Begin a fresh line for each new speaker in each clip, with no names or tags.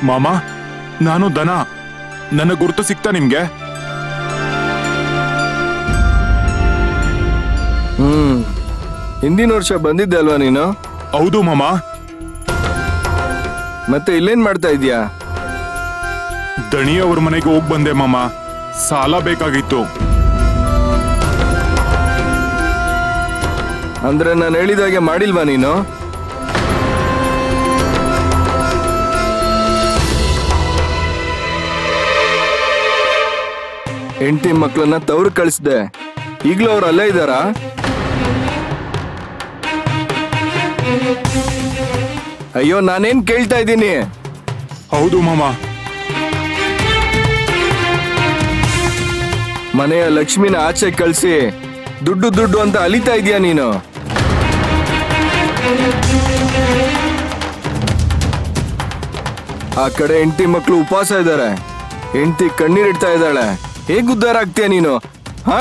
ಮಾಮ ನಾನು ದನ ನನ್ನ ಗುರುತು ಸಿಕ್ತಾ ನಿಮ್ಗೆ
ಹ್ಮ್ ಹಿಂದಿನ ವರ್ಷ ಬಂದಿದ್ದೆ ಅಲ್ವಾ ನೀನು
ಹೌದು ಮಾಮ
ಮತ್ತೆ ಇಲ್ಲೇನ್ ಮಾಡ್ತಾ ಇದೀಯಾ
ದಣಿ ಅವ್ರ ಮನೆಗೆ ಹೋಗ್ ಬಂದೆ ಮಾಮ ಸಾಲ ಬೇಕಾಗಿತ್ತು
ಅಂದ್ರೆ ನಾನು ಹೇಳಿದಾಗೆ ಮಾಡಿಲ್ವಾ ನೀನು ಹೆಂಡತಿ ಮಕ್ಕಳನ್ನ ತವ್ರು ಕಳಿಸ್ದೆ ಈಗ್ಲೂ ಅವ್ರು ಅಲ್ಲೇ ಇದ್ದಾರಾ ಅಯ್ಯೋ ನಾನೇನ್ ಕೇಳ್ತಾ ಇದ್ದೀನಿ
ಹೌದು ಮಾಮ
ಮನೆಯ ಲಕ್ಷ್ಮಿನ ಆಚೆ ಕಳ್ಸಿ ದುಡ್ಡು ದುಡ್ಡು ಅಂತ ಅಲಿತಾ ಇದೀಯ ನೀನು ಆ ಕಡೆ ಹೆಂಡತಿ ಮಕ್ಕಳು ಉಪವಾಸ ಇದ್ದಾರೆ ಹೆಂಡತಿ ಕಣ್ಣೀರಿಡ್ತಾ ಇದ್ದಾಳೆ ಹೇಗ್ ಉದ್ಧಾರ ಆಗ್ತೀಯ ನೀನು ಹಾ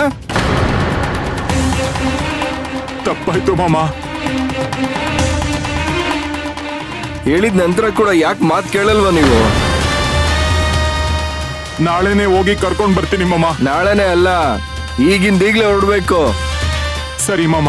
ತಪ್ಪಾಯ್ತು ಮಾಮ
ಹೇಳಿದ ನಂತರ ಕೂಡ ಯಾಕೆ ಮಾತು ಕೇಳಲ್ವಾ ನೀವು
ನಾಳೆನೆ ಹೋಗಿ ಕರ್ಕೊಂಡ್ ಬರ್ತೀನಿ ಮಾಮ
ನಾಳೆನೆ ಅಲ್ಲ ಈಗಿಂದ ಈಗ್ಲೇ ಹೊರಡ್ಬೇಕು
ಸರಿ ಮಾಮ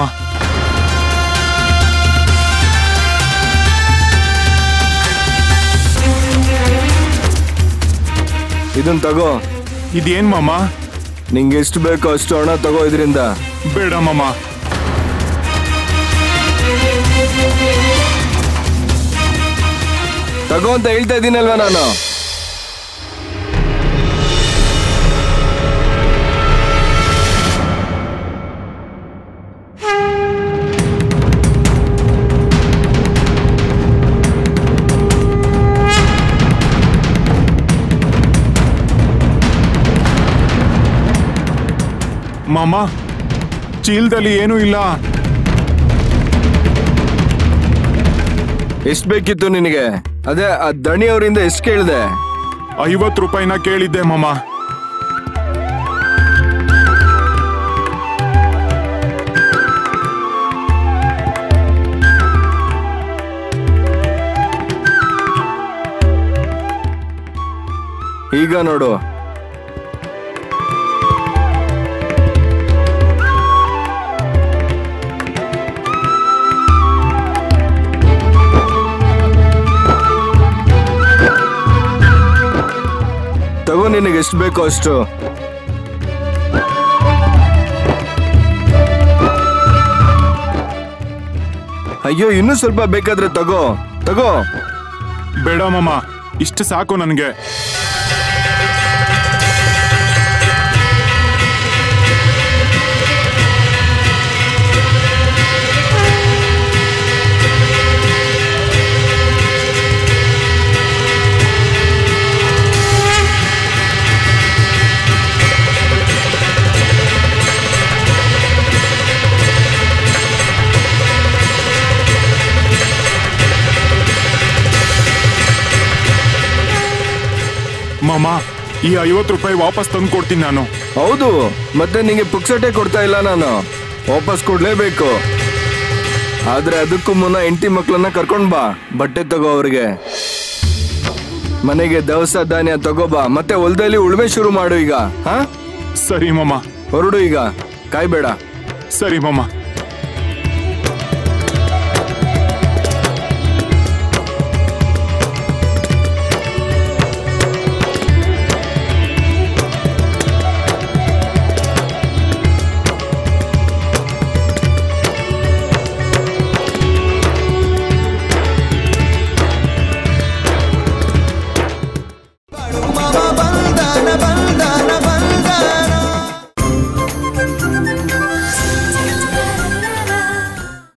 ಇದನ್ ತಗೋ
ಇದೇನ್ ಮಾಮ
ನಿಂಗೆ ಎಷ್ಟು ಬೇಕೋ ಅಷ್ಟು ಹಣ ತಗೋ ಇದರಿಂದ
ಬೇಡ ಮಾಮ
ತಗೋ ಅಂತ ಹೇಳ್ತಾ ಇದ್ದೀನಲ್ವಾ ನಾನು
ಮಾಮ ಚೀಲದಲ್ಲಿ ಏನೂ ಇಲ್ಲ
ಎಷ್ಟ್ ಬೇಕಿತ್ತು ನಿನಗೆ ಅದೇ ಆ ದಣಿ ಅವರಿಂದ ಎಷ್ಟು ಕೇಳಿದೆ
ಐವತ್ತು ರೂಪಾಯಿನ ಕೇಳಿದ್ದೆ ಮಾಮ
ಈಗ ನೋಡು ತಗೋ ನಿನಗೆ ಎಷ್ಟು ಬೇಕೋ ಅಷ್ಟು ಅಯ್ಯೋ ಇನ್ನೂ ಸ್ವಲ್ಪ ಬೇಕಾದ್ರೆ ತಗೋ ತಗೋ
ಬೇಡ ಮಾಮ ಇಷ್ಟು ಸಾಕು ನನಗೆ ಮಾಮ ಈ ಐವತ್ತು ರೂಪಾಯಿ ವಾಪಸ್ ತಂದು ಕೊಡ್ತೀನಿ ನಾನು
ಹೌದು ಮತ್ತೆ ನಿಂಗೆ ಪುಕ್ಸಟೆ ಕೊಡ್ತಾ ಇಲ್ಲ ನಾನು ವಾಪಸ್ ಕೊಡ್ಲೇಬೇಕು ಆದ್ರೆ ಅದಕ್ಕೂ ಮುನ್ನ ಹೆಂಡತಿ ಮಕ್ಕಳನ್ನ ಕರ್ಕೊಂಡ್ ಬಾ ಬಟ್ಟೆ ತಗೋ ಅವ್ರಿಗೆ ಮನೆಗೆ ದವಸ ಧಾನ್ಯ ತಗೋ ಬಾ ಮತ್ತೆ ಹೊಲದಲ್ಲಿ ಉಳುಮೆ ಶುರು ಮಾಡು ಈಗ ಹಾ
ಸರಿ ಮಾಮ
ಹೊರಡು ಈಗ ಕಾಯ್ಬೇಡ
ಸರಿ ಮಾಮ